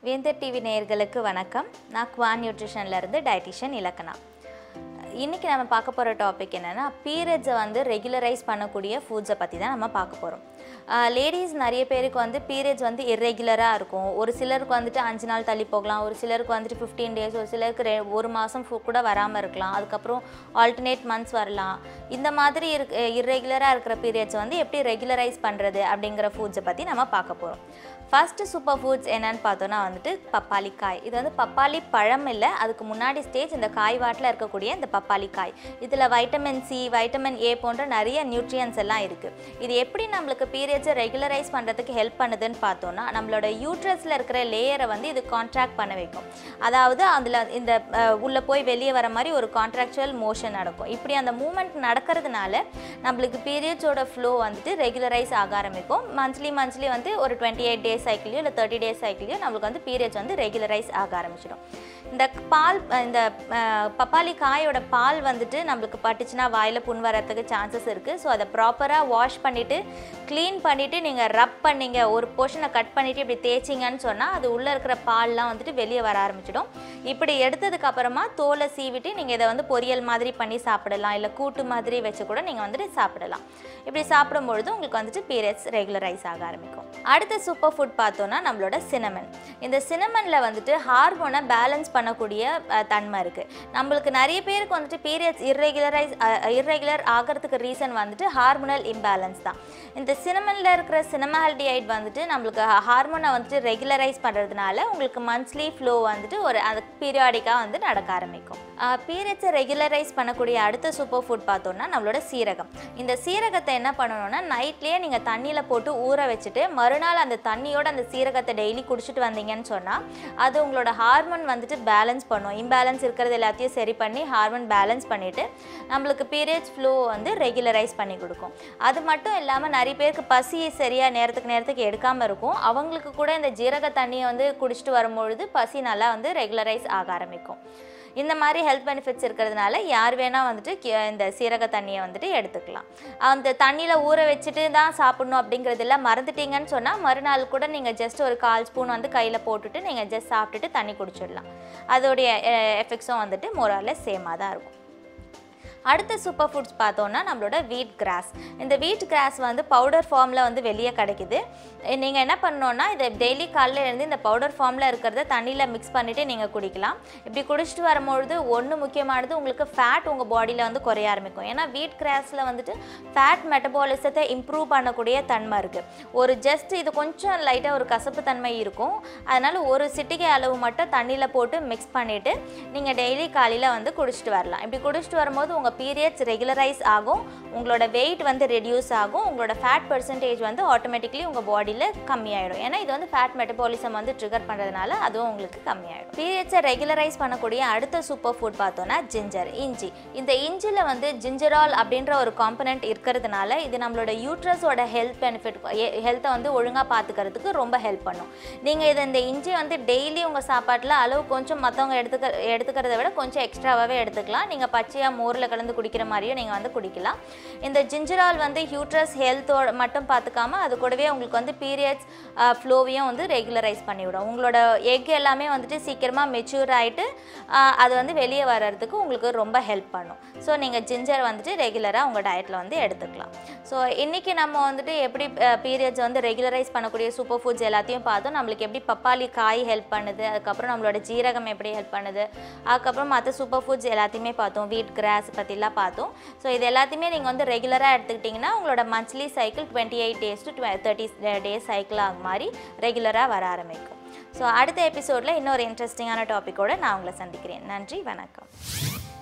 வேந்தர் டிவி நேயர்களுக்கு வணக்கம் நான் குவான் நியூட்ரிஷன்லேருந்து டயட்டிஷியன் இலக்கணா இன்றைக்கி நம்ம பார்க்க போகிற டாபிக் என்னென்னா பீரியட்ஸை வந்து ரெகுலரைஸ் பண்ணக்கூடிய ஃபுட்ஸை பற்றி தான் நம்ம பார்க்க போகிறோம் லேடிஸ் நிறைய பேருக்கு வந்து பீரியட்ஸ் வந்து இர்ரெகுலராக இருக்கும் ஒரு சிலருக்கு வந்துட்டு அஞ்சு நாள் தள்ளி போகலாம் ஒரு சிலருக்கு வந்துட்டு ஃபிஃப்டீன் டேஸ் ஒரு சிலருக்கு ரெ ஒரு மாதம் கூட வராமல் இருக்கலாம் அதுக்கப்புறம் ஆல்டர்னேட் மந்த்ஸ் வரலாம் இந்த மாதிரி இருக்க இர்ரெகுலராக இருக்கிற பீரியட்ஸ் வந்து எப்படி ரெகுலரைஸ் பண்ணுறது அப்படிங்கிற ஃபுட்ஸை பற்றி நம்ம பார்க்க போகிறோம் ஃபஸ்ட்டு சூப்பர் ஃபுட்ஸ் என்னன்னு பார்த்தோன்னா வந்துட்டு பப்பாளி காய் இது வந்து பப்பாளி பழம் இல்லை அதுக்கு முன்னாடி ஸ்டேஜ் இந்த காய் வாட்டில் இருக்கக்கூடிய இந்த பப்பாளி காய் இதில் வைட்டமின் சி வைட்டமின் ஏ போன்ற நிறைய நியூட்ரியன்ஸ் எல்லாம் இருக்குது இது எப்படி நம்மளுக்கு பீரியட்ஸை ரெகுலரைஸ் பண்ணுறதுக்கு ஹெல்ப் பண்ணுதுன்னு பார்த்தோன்னா நம்மளோட யூட்ரஸில் இருக்கிற லேயரை வந்து இது கான்ட்ராக்ட் பண்ண வைக்கும் அதாவது அதில் இந்த அஹ், உள்ளே போய் வெளியே வர மாதிரி ஒரு கான்ட்ராக்சுவல் மோஷன் நடக்கும் இப்படி அந்த மூமெண்ட் நடக்கிறதுனால நம்மளுக்கு பீரியட்ஸோட ஃப்ளோ வந்துட்டு ரெகுலரைஸ் ஆக ஆரம்பிக்கும் மந்த்லி மந்த்லி வந்து ஒரு டுவெண்ட்டி எயிட் டேஸ் சைக்கிளையோ இல்லை தேர்ட்டி டேஸ் சைக்கிளையோ நம்மளுக்கு வந்து பீரியட்ஸ் வந்து ரெகுலரைஸ் ஆக ஆரம்பிச்சிடும் இந்த பால் இந்த அஹ், பப்பாளி காயோட பால் வந்துட்டு நம்மளுக்கு பட்டுச்சுன்னா வாயில் புண் வரத்துக்கு சான்சஸ் இருக்குது ஸோ அதை ப்ராப்பராக வாஷ் பண்ணிவிட்டு க்ளீன் பண்ணிவிட்டு நீங்கள் ரப் பண்ணீங்க ஒரு போர்ஷனை கட் பண்ணிவிட்டு இப்படி தேய்ச்சிங்கன்னு சொன்னால் அது உள்ளே இருக்கிற பால்லாம் வந்துட்டு வெளியே வர ஆரம்பிச்சிடும் இப்படி எடுத்ததுக்கு அப்புறமா தோலை சீவிட்டு நீங்கள் இதை வந்து பொரியல் மாதிரி பண்ணி சாப்பிடலாம் இல்லை கூட்டு மாதிரி வச்சு கூட நீங்கள் வந்துட்டு சாப்பிடலாம் இப்படி சாப்பிடும்பொழுது உங்களுக்கு வந்துட்டு பீரியட்ஸ் ரெகுலரைஸ் ஆக ஆரம்பிக்கும் அடுத்த சூப்பர் ஃபுட் பார்த்தோன்னா நம்மளோட சினமன் இந்த சினமனில் வந்துட்டு ஹார்மோனை பேலன்ஸ் பண்ணக்கூடிய அஹ், தன்மை இருக்குது நம்மளுக்கு நிறைய பேருக்கு வந்துட்டு பீரியட்ஸ் இர்ரெகுலரைஸ் இர்ரெகுலர் ஆகிறதுக்கு ரீசன் வந்துட்டு ஹார்மோனல் இம்பேலன்ஸ் தான் இந்த சினமனில் இருக்கிற சினமால்டிஐட் வந்துட்டு நம்மளுக்கு ஹார்மோனை வந்துட்டு ரெகுலரைஸ் பண்ணுறதுனால உங்களுக்கு மந்த்லி ஃப்ளோ வந்துட்டு ஒரு அது பீரியாடிக்காக வந்து நடக்க ஆரம்பிக்கும் பீரியட்ஸை ரெகுலரைஸ் பண்ணக்கூடிய அடுத்த சூப்பர் ஃபுட் பார்த்தோன்னா நம்மளோட சீரகம் இந்த சீரகத்தை என்ன பண்ணணும்னா நைட்லேயே நீங்கள் தண்ணியில் போட்டு ஊற வச்சுட்டு மறுநாள் அந்த தண்ணியோட அந்த சீரகத்தை டெய்லி குடிச்சிட்டு வந்தீங்கன்னு சொன்னால் அது உங்களோட ஹார்மோன் வந்துட்டு பேலன்ஸ் பண்ணும் இம்பேலன்ஸ் இருக்கிறது எல்லாத்தையும் சரி பண்ணி ஹார்மோன் பேலன்ஸ் பண்ணிவிட்டு நம்மளுக்கு பீரியட்ஸ் ஃப்ளோ வந்து ரெகுலரைஸ் பண்ணி கொடுக்கும் அது மட்டும் இல்லாமல் நிறைய பேருக்கு பசி சரியாக நேரத்துக்கு நேரத்துக்கு எடுக்காமல் இருக்கும் அவங்களுக்கு கூட இந்த ஜீரக தண்ணியை வந்து குடிச்சிட்டு வரும்பொழுது பசி நல்லா வந்து ரெகுலரைஸ் ஆக ஆரம்பிக்கும் இந்த மாதிரி ஹெல்த் பெனிஃபிட்ஸ் இருக்கிறதுனால யார் வேணால் வந்துட்டு கி- இந்த சீரக தண்ணியை வந்துட்டு எடுத்துக்கலாம் அந்த தண்ணியில் ஊற வச்சுட்டு தான் சாப்பிடணும் அப்படிங்கிறதுல மறந்துட்டீங்கன்னு சொன்னால் மறுநாள் கூட நீங்கள் ஜஸ்ட் ஒரு கால் ஸ்பூன் வந்து கையில் போட்டுட்டு நீங்கள் ஜஸ்ட் சாப்பிட்டுட்டு தண்ணி குடிச்சிடலாம் அதோடைய எஃபெக்ட்ஸும் வந்துட்டு மோராலில் சேமாக தான் இருக்கும் அடுத்த சூப்பர் ஃபுட்ஸ் பார்த்தோன்னா நம்மளோட வீட் கிராஸ் இந்த வீட் கிராஸ் வந்து பவுடர் ஃபார்மில் வந்து வெளியே கிடைக்குது நீங்கள் என்ன பண்ணணுன்னா இதை டெய்லி காலையில் எழுந்து இந்த பவுடர் ஃபார்மில் இருக்கிறத தண்ணியில் மிக்ஸ் பண்ணிவிட்டு நீங்கள் குடிக்கலாம் இப்படி குடிச்சிட்டு வரும்பொழுது ஒன்று முக்கியமானது உங்களுக்கு ஃபேட் உங்கள் பாடியில் வந்து குறைய ஆரம்பிக்கும் ஏன்னா வீட் கிராஸில் வந்துட்டு ஃபேட் மெட்டபாலிசத்தை இம்ப்ரூவ் பண்ணக்கூடிய தன்மை இருக்குது ஒரு ஜஸ்ட் இது கொஞ்சம் லைட்டாக ஒரு கசப்பு தன்மை இருக்கும் அதனால் ஒரு சிட்டிகை அளவு மட்டும் தண்ணியில் போட்டு மிக்ஸ் பண்ணிவிட்டு நீங்கள் டெய்லி காலையில் வந்து குடிச்சிட்டு வரலாம் இப்படி குடிச்சிட்டு வரும்போது உங்கள் பீரியட்ஸ் ரெகுலரைஸ் ஆகும் உங்களோட வெயிட் வந்து ரெடியூஸ் ஆகும் உங்களோட ஃபேட் பர்சன்டேஜ் வந்து ஆட்டோமேட்டிக்லி உங்கள் பாடியில் கம்மியாயிடும் ஏன்னா இது வந்து ஃபேட் மெட்டபாலிசம் வந்து ட்ரிகர் பண்ணுறதுனால அதுவும் உங்களுக்கு கம்மியாயிடும் பீரியட்ஸை ரெகுலரைஸ் பண்ணக்கூடிய அடுத்த சூப்பர் ஃபுட் பார்த்தோன்னா ஜிஞ்சர் இஞ்சி இந்த இஞ்சியில் வந்து ஜிஞ்சரால் அப்படின்ற ஒரு காம்பனண்ட் இருக்கிறதுனால இது நம்மளோட யூட்ரஸோட ஹெல்த் பெனிஃபிட் ஹெல்த்தை வந்து ஒழுங்காக பார்த்துக்கிறதுக்கு ரொம்ப ஹெல்ப் பண்ணும் நீங்கள் இதை இந்த இஞ்சி வந்து டெய்லி உங்கள் சாப்பாட்டில் அளவு கொஞ்சம் மற்றவங்க எடுத்துக்க எடுத்துக்கிறத விட கொஞ்சம் எக்ஸ்ட்ராவாகவே எடுத்துக்கலாம் நீங்கள் பச்சையாக மோரில் கலந்து குடிக்கிற மாதிரியும் நீங்கள் வந்து குடிக்கலாம் இந்த ஜிஞ்சரால் வந்து ஹியூட்ரஸ் ஹெல்த்தோட மட்டும் பார்த்துக்காம அது கூடவே உங்களுக்கு வந்து பீரியட்ஸ் ஃப்ளோவையும் வந்து ரெகுலரைஸ் பண்ணிவிடும் உங்களோட எக் எல்லாமே வந்துட்டு சீக்கிரமாக மெச்சூர் ஆகிட்டு அது வந்து வெளியே வர்றதுக்கு உங்களுக்கு ரொம்ப ஹெல்ப் பண்ணும் ஸோ நீங்கள் ஜிஞ்சர் வந்துட்டு ரெகுலராக உங்கள் டயட்டில் வந்து எடுத்துக்கலாம் ஸோ இன்றைக்கி நம்ம வந்துட்டு எப்படி பீரியட்ஸ் வந்து ரெகுலரைஸ் பண்ணக்கூடிய சூப்பர் ஃபுட்ஸ் எல்லாத்தையும் பார்த்தோம் நம்மளுக்கு எப்படி பப்பாளி காய் ஹெல்ப் பண்ணுது அதுக்கப்புறம் நம்மளோட ஜீரகம் எப்படி ஹெல்ப் பண்ணுது அதுக்கப்புறம் மற்ற சூப்பர் ஃபுட்ஸ் எல்லாத்தையுமே பார்த்தோம் வீட் கிராஸ் பற்றிலாம் பார்த்தோம் ஸோ இது எல்லாத்தையுமே நீங்கள் வந்து ரெகுலராக எடுத்துக்கிட்டிங்கன்னா உங்களோட monthly cycle twenty eight days to thirty days cycle ஆகும் மாதிரி ரெகுலராக வர ஆரம்பிக்கும் ஸோ அடுத்த எபிசோடில் இன்னொரு இன்ட்ரெஸ்டிங்கான டாப்பிக்கோடு நான் உங்களை சந்திக்கிறேன் நன்றி வணக்கம்